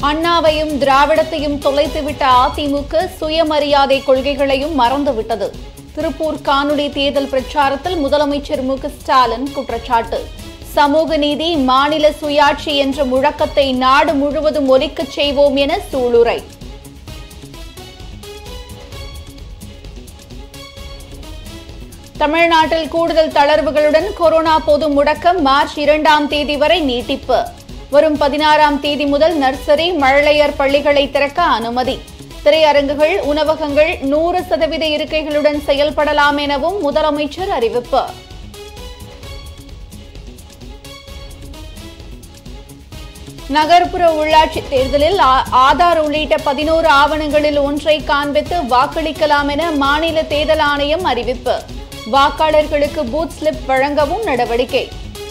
அண்ணாவையும் திராவிடத்தையும் தொலைத்துவிட்ட அதிமுக சுயமரியாதை கொள்கைகளையும் மறந்துவிட்டது திருப்பூர் காணொலி தேர்தல் பிரச்சாரத்தில் முதலமைச்சர் மு க ஸ்டாலின் குற்றச்சாட்டு சமூக நீதி மாநில சுயாட்சி என்ற முழக்கத்தை நாடு முழுவதும் ஒலிக்கச் செய்வோம் என சூளுரை தமிழ்நாட்டில் கூடுதல் தளர்வுகளுடன் கொரோனா பொது முடக்கம் மார்ச் இரண்டாம் தேதி வரை நீட்டிப்பு வரும் பதினாறாம் தேதி முதல் நர்சரி மழலையர் பள்ளிகளை திறக்க அனுமதி திரையரங்குகள் உணவகங்கள் நூறு சதவீத இருக்கைகளுடன் செயல்படலாம் எனவும் முதலமைச்சர் அறிவிப்பு நகர்ப்புற உள்ளாட்சி தேர்தலில் ஆ- ஆதார் உள்ளிட்ட பதினோரு ஆவணங்களில் ஒன்றை காண்பித்து வாக்களிக்கலாம் என மாநில தேர்தல் ஆணையம் அறிவிப்பு வாக்காளர்களுக்கு பூத் ஸ்லிப் வழங்கவும் நடவடிக்கை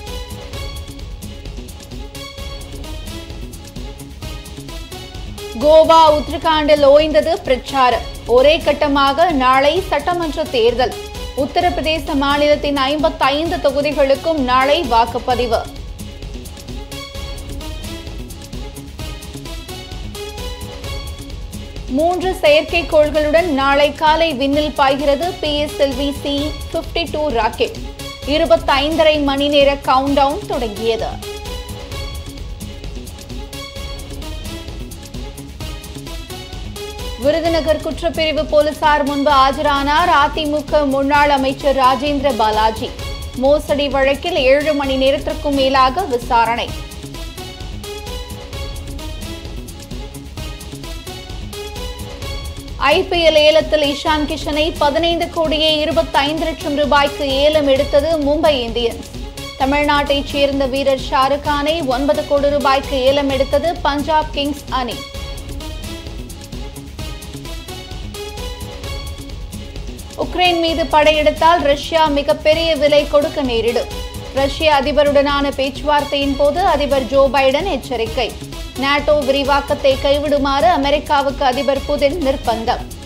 கோவா உத்தரகாண்டில் ஓய்ந்தது பிரச்சாரம் ஒரே கட்டமாக நாளை சட்டமன்ற தேர்தல் உத்தரப்பிரதேச மாநிலத்தின் ஐம்பத்தைந்து தொகுதிகளுக்கும் நாளை வாக்குப்பதிவு மூன்று செயற்கைக்கோள்களுடன் நாளை காலை விண்ணில் பாய்கிறது PSLV C fifty two rocket இருபத்தைந்தரை மணி நேர கவுண்ட் டவுன் தொடங்கியது விருதுநகர் குற்றப்பிரிவு போலீசார் முன்பு ஆஜரானார் அதிமுக முன்னாள் அமைச்சர் ராஜேந்திர பாலாஜி மோசடி வழக்கில் ஏழு மணி நேரத்திற்கும் மேலாக விசாரணை ஐபிஎல் ஏலத்தில் இஷான் கிஷனை பதினைந்து கோடியே இருபத்தைந்து லட்சம் ரூபாய்க்கு ஏலம் எடுத்தது மும்பை இந்தியன்ஸ் தமிழ்நாட்டைச் சேர்ந்த வீரர் ஷாருக் கானை ஒன்பது கோடி ரூபாய்க்கு ஏலம் எடுத்தது பஞ்சாப் கிங்ஸ் அணி உக்ரைன் மீது படையெடுத்தால் ரஷ்யா மிகப்பெரிய விலை கொடுக்க நேரிடும் ரஷ்ய அதிபருடனான பேச்சுவார்த்தையின் போது அதிபர் ஜோ பைடன் எச்சரிக்கை நாட்டோ விரிவாக்கத்தை கைவிடுமாறு அமெரிக்காவுக்கு அதிபர் புதின் நிர்பந்தம்